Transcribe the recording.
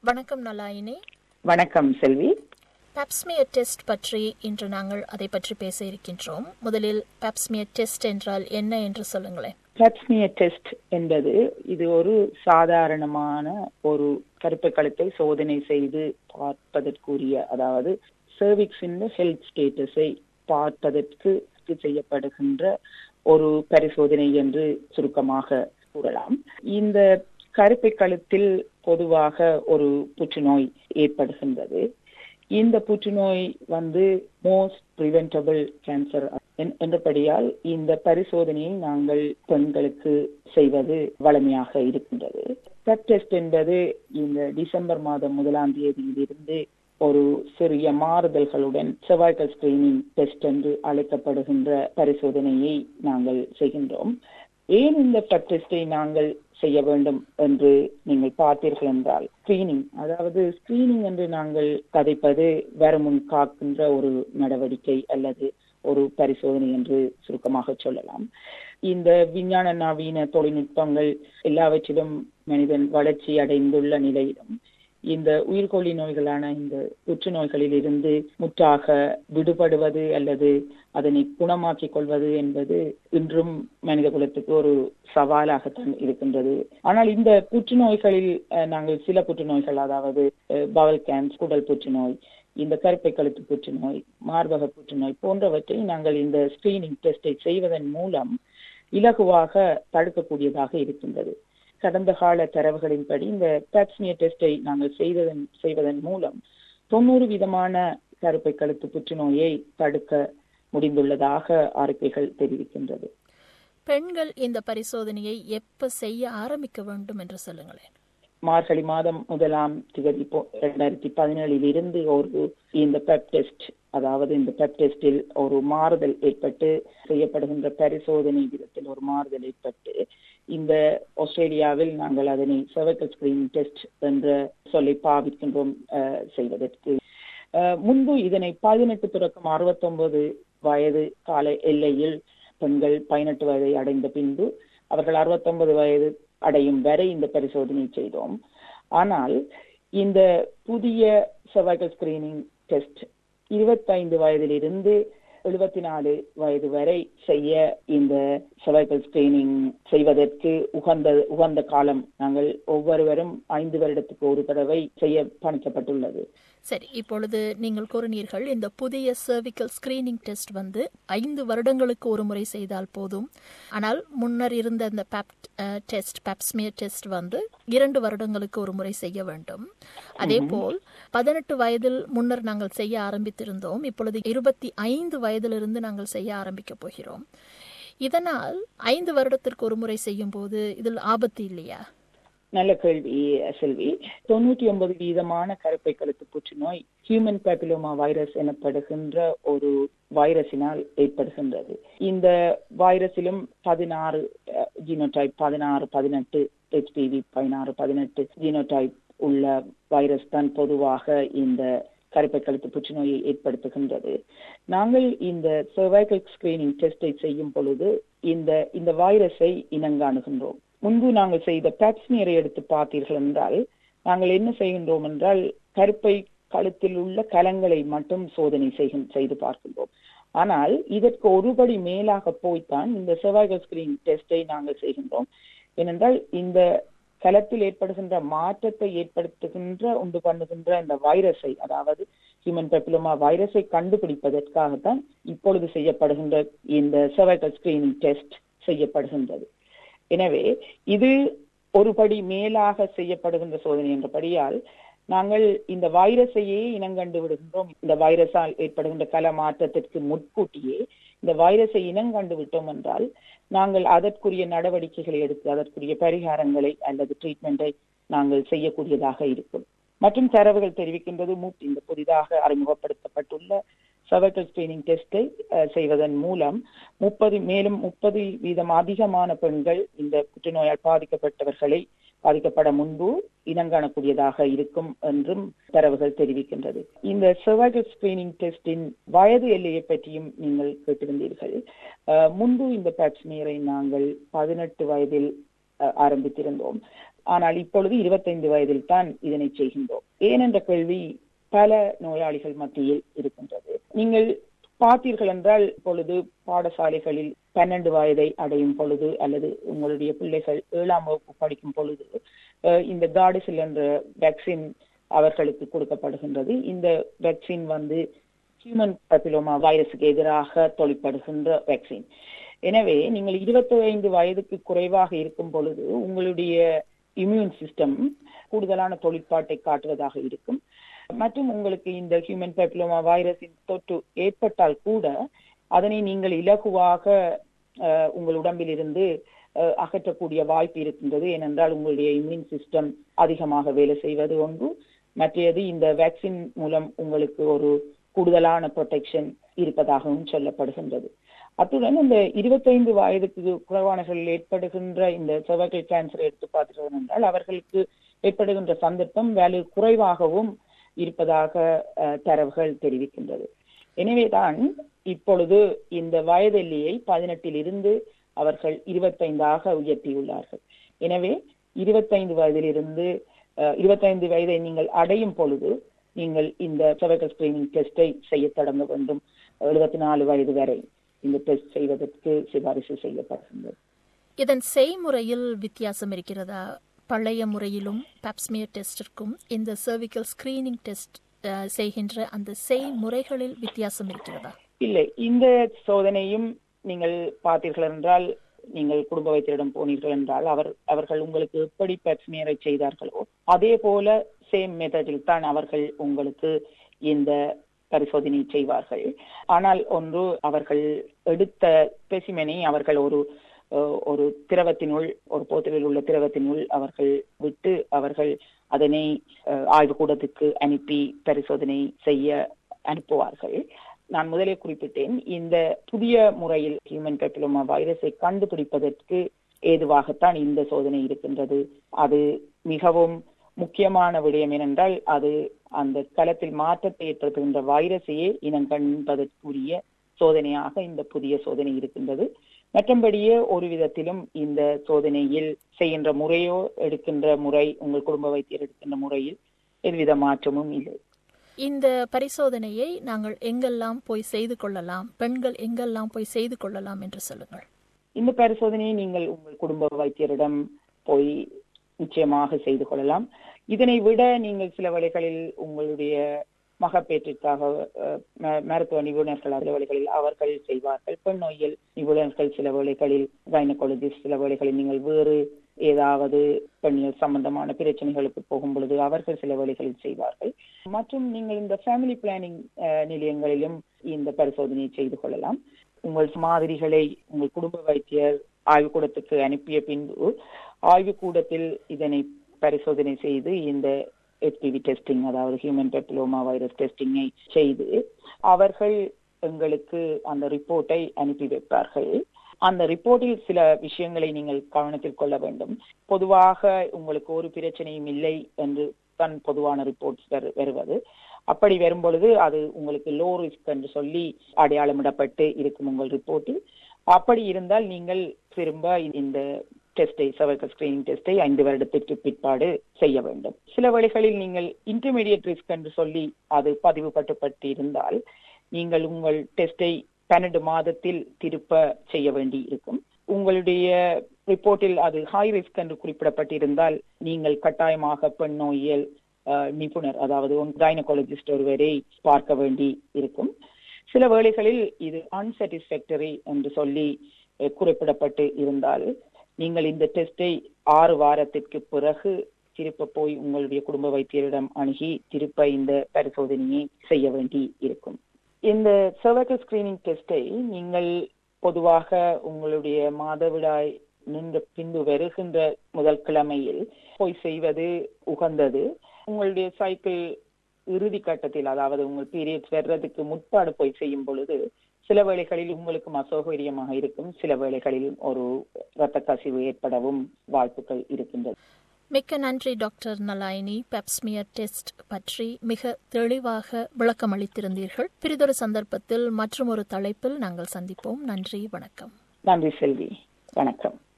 வணக்கம் நலாயினி வணக்கம் செல்வி Pap smear test பற்றி இன்று நாங்கள் அதை பற்றி பேச இருக்கின்றோம் முதலில் பாப்ஸ்மியர் டெஸ்ட் என்றால் என்ன என்று சொல்லுங்களேன் பேப்ஸ்மியர் டெஸ்ட் என்பது இது ஒரு சாதாரணமான ஒரு கருப்பை கழுத்தை சோதனை செய்து பார்ப்பதற்குரிய அதாவது சர்விக்ஸின் ஹெல்த் ஸ்டேட்டஸை பார்ப்பதற்கு செய்யப்படுகின்ற ஒரு பரிசோதனை என்று சுருக்கமாக கூறலாம் இந்த கருப்பை கழுத்தில் பொதுவாக ஒரு புற்றுநோய் ஏற்படுகின்றது இந்த புற்றுநோய் வந்து மோஸ்ட் பிரிவென்டபிள் கேன்சர் என்றபடியால் இந்த பரிசோதனையை நாங்கள் பெண்களுக்கு செய்வது வளமையாக இருக்கின்றது பிளட் டெஸ்ட் என்பது இந்த டிசம்பர் மாதம் முதலாம் தேதியிலிருந்து ஒரு சிறிய மாறுதல்களுடன் செவ்வாய்க்கல் ஸ்கிரீனிங் டெஸ்ட் என்று அழைக்கப்படுகின்ற பரிசோதனையை நாங்கள் செய்கின்றோம் ஏன் இந்த பிளட் டெஸ்டை நாங்கள் செய்ய வேண்டும் என்று நீங்கள் பார்த்தீர்கள் என்றால் ஸ்கிரீனிங் அதாவது ஸ்கிரீனிங் என்று நாங்கள் கதைப்பது வருமுன் காக்கின்ற ஒரு நடவடிக்கை அல்லது ஒரு பரிசோதனை என்று சுருக்கமாக சொல்லலாம் இந்த விஞ்ஞான நவீன தொழில்நுட்பங்கள் எல்லாவற்றிலும் மனிதன் வளர்ச்சி அடைந்துள்ள நிலையிலும் இந்த உயிர்கொல்லி நோய்களான இந்த புற்றுநோய்களில் இருந்து முற்றாக விடுபடுவது அல்லது அதனை குணமாக்கிக் கொள்வது என்பது இன்றும் மனித குலத்துக்கு ஒரு சவாலாகத்தான் இருக்கின்றது ஆனால் இந்த புற்றுநோய்களில் நாங்கள் சில புற்றுநோய்கள் அதாவது பவல் கேன்ஸ் குடல் புற்றுநோய் இந்த கருப்பை கழுத்து புற்றுநோய் மார்பக புற்றுநோய் போன்றவற்றை நாங்கள் இந்த ஸ்கிரீனிங் டெஸ்டை செய்வதன் மூலம் இலகுவாக தடுக்கக்கூடியதாக இருக்கின்றது கடந்த கால தரவுகளின்படி இந்த பேப்ஸ்மியர் டெஸ்டை நாங்கள் செய்ததன் செய்வதன் மூலம் தொண்ணூறு விதமான கருப்பை கழுத்து புற்றுநோயை தடுக்க முடிந்துள்ளதாக அறிக்கைகள் தெரிவிக்கின்றது பெண்கள் இந்த பரிசோதனையை எப்ப செய்ய ஆரம்பிக்க வேண்டும் என்று சொல்லுங்களேன் மார்கழி மாதம் முதலாம் திகதி இரண்டாயிரத்தி பதினேழில் இருந்து ஒரு இந்த பெப் டெஸ்ட் அதாவது இந்த பெப் டெஸ்டில் ஒரு மாறுதல் ஏற்பட்டு செய்யப்படுகின்ற பரிசோதனை விதத்தில் ஒரு மாறுதல் ஏற்பட்டு இந்த ஆஸ்திரேலியாவில் நாங்கள் அதனை செவக்கல் ஸ்கிரீனிங் டெஸ்ட் என்ற சொல்லை பாவிக்கின்றோம் செய்வதற்கு முன்பு இதனை பதினெட்டு தொடக்கம் அறுபத்தொன்பது வயது கால எல்லையில் பெண்கள் பதினெட்டு வயதை அடைந்த பின்பு அவர்கள் அறுபத்தொன்பது வயது அடையும் வரை இந்த பரிசோதனை செய்தோம் ஆனால் இந்த புதிய செவ்வாய்க்கல் ஸ்கிரீனிங் டெஸ்ட் இருபத்தைந்து வயதிலிருந்து எழுபத்தி நாலு வயது வரை செய்ய இந்த செவ்வாய்க்கல் ஸ்கிரீனிங் செய்வதற்கு உகந்த உகந்த காலம் நாங்கள் ஒவ்வொருவரும் ஐந்து வருடத்துக்கு ஒரு தடவை செய்ய பணிக்கப்பட்டுள்ளது சரி இப்பொழுது நீங்கள் கூறினீர்கள் இந்த புதிய சர்விக்கல் ஸ்கிரீனிங் டெஸ்ட் வந்து ஐந்து வருடங்களுக்கு ஒரு முறை செய்தால் போதும் ஆனால் முன்னர் இருந்த இந்த பேப் டெஸ்ட் பேப்ஸ்மியர் டெஸ்ட் வந்து இரண்டு வருடங்களுக்கு ஒரு முறை செய்ய வேண்டும் அதே போல் பதினெட்டு வயதில் முன்னர் நாங்கள் செய்ய ஆரம்பித்திருந்தோம் இப்பொழுது இருபத்தி ஐந்து வயதிலிருந்து நாங்கள் செய்ய ஆரம்பிக்க போகிறோம் இதனால் ஐந்து வருடத்திற்கு ஒரு முறை செய்யும் போது இதில் ஆபத்து இல்லையா நல்ல கேள்வி செல்வி தொண்ணூற்றி ஒன்பது வீதமான கருப்பை கழுத்து புற்றுநோய் ஹியூமன் பேப்பிலோமா வைரஸ் எனப்படுகின்ற ஒரு வைரஸினால் ஏற்படுகின்றது இந்த வைரஸிலும் பதினாறு ஜீனோடைப் பதினாறு பதினெட்டு ஹெச்பிவி பதினாறு பதினெட்டு ஜீனோடைப் உள்ள வைரஸ் தான் பொதுவாக இந்த கருப்பை கழுத்து புற்றுநோயை ஏற்படுத்துகின்றது நாங்கள் இந்த சர்வைக்கல் ஸ்கிரீனிங் டெஸ்டை செய்யும் பொழுது இந்த இந்த வைரஸை இனங்காணுகின்றோம் முன்பு நாங்கள் செய்த பேப்ஸ்மியரை எடுத்து பார்த்தீர்கள் என்றால் நாங்கள் என்ன செய்கின்றோம் என்றால் கருப்பை கழுத்தில் உள்ள கலங்களை மட்டும் சோதனை செய்து பார்க்கின்றோம் ஆனால் இதற்கு ஒருபடி மேலாக போய்த்தான் இந்த செவ்வாய்கல் ஸ்கிரீன் டெஸ்டை நாங்கள் செய்கின்றோம் ஏனென்றால் இந்த களத்தில் ஏற்படுகின்ற மாற்றத்தை ஏற்படுத்துகின்ற உண்டு பண்ணுகின்ற இந்த வைரஸை அதாவது ஹியூமன் பெப்பிலோமா வைரஸை கண்டுபிடிப்பதற்காகத்தான் இப்பொழுது செய்யப்படுகின்ற இந்த செவ்வாய்கல் ஸ்கிரீனிங் டெஸ்ட் செய்யப்படுகின்றது எனவே இது ஒரு படி மேலாக செய்யப்படுகின்ற சோதனை என்றபடியால் நாங்கள் இந்த வைரஸையே இனங்கண்டு விடுகின்றோம் இந்த வைரஸால் ஏற்படுகின்ற கல மாற்றத்திற்கு முன்கூட்டியே இந்த வைரஸை இனங்கண்டு விட்டோம் என்றால் நாங்கள் அதற்குரிய நடவடிக்கைகளை எடுத்து அதற்குரிய பரிகாரங்களை அல்லது ட்ரீட்மெண்டை நாங்கள் செய்யக்கூடியதாக இருக்கும் மற்றும் தரவுகள் தெரிவிக்கின்றது இந்த புதிதாக அறிமுகப்படுத்தப்பட்டுள்ள சர்வைக்கல் ஸ்கிரீனிங் டெஸ்டை செய்வதன் மூலம் முப்பது மேலும் முப்பது வீதம் அதிகமான பெண்கள் இந்த புற்றுநோயால் பாதிக்கப்பட்டவர்களை பாதிக்கப்பட முன்பு இனங்காணக்கூடியதாக இருக்கும் என்றும் தரவுகள் தெரிவிக்கின்றது இந்த சர்வைக்கல் ஸ்கிரீனிங் டெஸ்டின் வயது எல்லையை பற்றியும் நீங்கள் கேட்டிருந்தீர்கள் முன்பு இந்த பேப்ஸ்மியரை நாங்கள் பதினெட்டு வயதில் ஆரம்பித்திருந்தோம் ஆனால் இப்பொழுது இருபத்தைந்து வயதில் தான் இதனை செய்கின்றோம் ஏனென்ற கேள்வி பல நோயாளிகள் மத்தியில் இருக்கின்றது நீங்கள் பார்த்தீர்கள் என்றால் பொழுது பாடசாலைகளில் பன்னெண்டு வயதை அடையும் பொழுது அல்லது உங்களுடைய பிள்ளைகள் ஏழாம் வகுப்பு படிக்கும் பொழுது இந்த கார்டிசில் என்ற வேக்சின் அவர்களுக்கு கொடுக்கப்படுகின்றது இந்த வேக்சின் வந்து ஹியூமன் பப்பிலோமா வைரஸுக்கு எதிராக தொழிற்படுகின்ற வேக்சின் எனவே நீங்கள் இருபத்தி ஐந்து வயதுக்கு குறைவாக இருக்கும் பொழுது உங்களுடைய இம்யூன் சிஸ்டம் கூடுதலான தொழிற்பாட்டை காட்டுவதாக இருக்கும் மற்றும் உங்களுக்கு இந்த ஹியூமன் பெப்ளோமா வைரஸின் தொற்று ஏற்பட்டால் கூட அதனை நீங்கள் இலகுவாக உங்கள் உடம்பில் இருந்து அகற்றக்கூடிய வாய்ப்பு இருக்கின்றது ஏனென்றால் உங்களுடைய இம்யூன் சிஸ்டம் அதிகமாக வேலை செய்வது ஒன்று மற்றது இந்த வேக்சின் மூலம் உங்களுக்கு ஒரு கூடுதலான ப்ரொடெக்ஷன் இருப்பதாகவும் சொல்லப்படுகின்றது அத்துடன் இந்த இருபத்தைந்து வயதுக்கு குறைவானவர்கள் ஏற்படுகின்ற இந்த செவர்கள் கேன்சர் எடுத்து பார்க்கிறோம் என்றால் அவர்களுக்கு ஏற்படுகின்ற சந்தர்ப்பம் வேலை குறைவாகவும் இருப்பதாக தரவுகள் தெரிவிக்கின்றது எனவேதான் இப்பொழுது இந்த வயதெல்லியை பதினெட்டில் இருந்து அவர்கள் இருபத்தைந்தாக உயர்த்தியுள்ளார்கள் எனவே இருபத்தைந்து வயதிலிருந்து இருபத்தைந்து வயதை நீங்கள் அடையும் பொழுது நீங்கள் இந்த செவர்கள் ஸ்கிரீனிங் டெஸ்டை செய்ய தொடங்க வேண்டும் எழுபத்தி நாலு வயது வரை இந்த டெஸ்ட் செய்வதற்கு சிபாரிசு செய்யப்படுகின்றது இதன் செய்முறையில் வித்தியாசம் இருக்கிறதா பழைய முறையிலும் பாப்ஸ்மியர் டெஸ்டிற்கும் இந்த சர்விக்கல் ஸ்கிரீனிங் டெஸ்ட் செய்கின்ற அந்த செய்முறைகளில் வித்தியாசம் இருக்கிறதா இல்லை இந்த சோதனையும் நீங்கள் பார்த்தீர்கள் என்றால் நீங்கள் குடும்ப வைத்தியரிடம் போனீர்கள் என்றால் அவர் அவர்கள் உங்களுக்கு எப்படி பெப்ஸ்மியரை செய்தார்களோ அதே போல சேம் மெத்தடில் தான் அவர்கள் உங்களுக்கு இந்த பரிசோதனை செய்வார்கள் ஆனால் ஒன்று அவர்கள் எடுத்த ஸ்பெசிமெனை அவர்கள் ஒரு ஒரு திரவத்தினுள் ஒரு போத்தலில் உள்ள திரவத்தினுள் அவர்கள் விட்டு அவர்கள் அதனை ஆய்வு கூடத்துக்கு அனுப்பி பரிசோதனை செய்ய அனுப்புவார்கள் நான் முதலே குறிப்பிட்டேன் இந்த புதிய முறையில் ஹியூமன் பெப்பிலோமா வைரஸை கண்டுபிடிப்பதற்கு ஏதுவாகத்தான் இந்த சோதனை இருக்கின்றது அது மிகவும் முக்கியமான விடயம் ஏனென்றால் அது அந்த களத்தில் மாற்றத்தை ஏற்படுத்துகின்ற வைரஸையே இனம் கண்பதற்குரிய சோதனையாக இந்த புதிய சோதனை இருக்கின்றது மற்றபடியே ஒரு விதத்திலும் இந்த சோதனையில் செய்கின்ற முறையோ எடுக்கின்ற முறை உங்கள் குடும்ப வைத்தியர் எடுக்கின்ற முறையில் எவ்வித மாற்றமும் இல்லை இந்த பரிசோதனையை நாங்கள் எங்கெல்லாம் போய் செய்து கொள்ளலாம் பெண்கள் எங்கெல்லாம் போய் செய்து கொள்ளலாம் என்று சொல்லுங்கள் இந்த பரிசோதனையை நீங்கள் உங்கள் குடும்ப வைத்தியரிடம் போய் நிச்சயமாக செய்து கொள்ளலாம் இதனை விட நீங்கள் சில வழிகளில் உங்களுடைய மகப்பேற்றிற்காக மருத்துவ நிபுணர்கள் சில வேளைகளில் அவர்கள் செய்வார்கள் பெண் நோயியல் நிபுணர்கள் சில வேளைகளில் கைனகாலஜிஸ்ட் சில வேளைகளில் நீங்கள் வேறு ஏதாவது பெண்ணியல் சம்பந்தமான பிரச்சனைகளுக்கு போகும் பொழுது அவர்கள் சில வேளைகளில் செய்வார்கள் மற்றும் நீங்கள் இந்த ஃபேமிலி பிளானிங் நிலையங்களிலும் இந்த பரிசோதனையை செய்து கொள்ளலாம் உங்கள் மாதிரிகளை உங்கள் குடும்ப வைத்தியர் ஆய்வுக்கூடத்துக்கு அனுப்பிய பின்பு ஆய்வுக்கூடத்தில் இதனை பரிசோதனை செய்து இந்த ஹெச்பிவி டெஸ்டிங் அதாவது ஹியூமன் பெப்லோமா வைரஸ் டெஸ்டிங்கை செய்து அவர்கள் எங்களுக்கு அந்த ரிப்போர்ட்டை அனுப்பி வைப்பார்கள் அந்த ரிப்போர்ட்டில் சில விஷயங்களை நீங்கள் கவனத்தில் கொள்ள வேண்டும் பொதுவாக உங்களுக்கு ஒரு பிரச்சனையும் இல்லை என்று தான் பொதுவான ரிப்போர்ட்ஸ் வருவது அப்படி வரும் பொழுது அது உங்களுக்கு லோ ரிஸ்க் என்று சொல்லி அடையாளமிடப்பட்டு இருக்கும் உங்கள் ரிப்போர்ட்டில் அப்படி இருந்தால் நீங்கள் திரும்ப இந்த டெஸ்டை சர்வைக்கல் ஸ்கிரீனிங் டெஸ்டை ஐந்து வருடத்திற்கு பிற்பாடு செய்ய வேண்டும் சில வழிகளில் நீங்கள் இன்டர்மீடியட் ரிஸ்க் என்று சொல்லி அது பதிவு பட்டுப்பட்டு இருந்தால் நீங்கள் உங்கள் டெஸ்டை பன்னெண்டு மாதத்தில் திருப்ப செய்ய வேண்டி இருக்கும் உங்களுடைய ரிப்போர்ட்டில் அது ஹை ரிஸ்க் என்று குறிப்பிடப்பட்டிருந்தால் நீங்கள் கட்டாயமாக பெண் நோயியல் நிபுணர் அதாவது கைனகாலஜிஸ்ட் ஒருவரை பார்க்க வேண்டி இருக்கும் சில வேளைகளில் இது அன்சாட்டிஸ்பாக்டரி என்று சொல்லி குறிப்பிடப்பட்டு இருந்தால் நீங்கள் இந்த டெஸ்டை ஆறு வாரத்திற்கு பிறகு திருப்ப போய் உங்களுடைய குடும்ப வைத்தியரிடம் அணுகி திருப்ப இந்த பரிசோதனையை செய்ய வேண்டி இருக்கும் இந்த சர்வைக்கல் ஸ்கிரீனிங் டெஸ்டை நீங்கள் பொதுவாக உங்களுடைய மாதவிடாய் நின்ற பின்பு வருகின்ற முதல் கிழமையில் போய் செய்வது உகந்தது உங்களுடைய சைக்கிள் இறுதி கட்டத்தில் அதாவது உங்கள் பீரியட்ஸ் வர்றதுக்கு முற்பாடு போய் செய்யும் பொழுது சில வேளைகளில் உங்களுக்கும் அசௌகரியமாக இருக்கும் சில வேளைகளில் ஒரு இரத்த கசிவு ஏற்படவும் வாய்ப்புகள் இருக்கின்றது மிக்க நன்றி டாக்டர் நலாயினி பெப்ஸ்மியர் டெஸ்ட் பற்றி மிக தெளிவாக விளக்கம் அளித்திருந்தீர்கள் பிரிதொரு சந்தர்ப்பத்தில் மற்றும் ஒரு தலைப்பில் நாங்கள் சந்திப்போம் நன்றி வணக்கம் நன்றி செல்வி வணக்கம்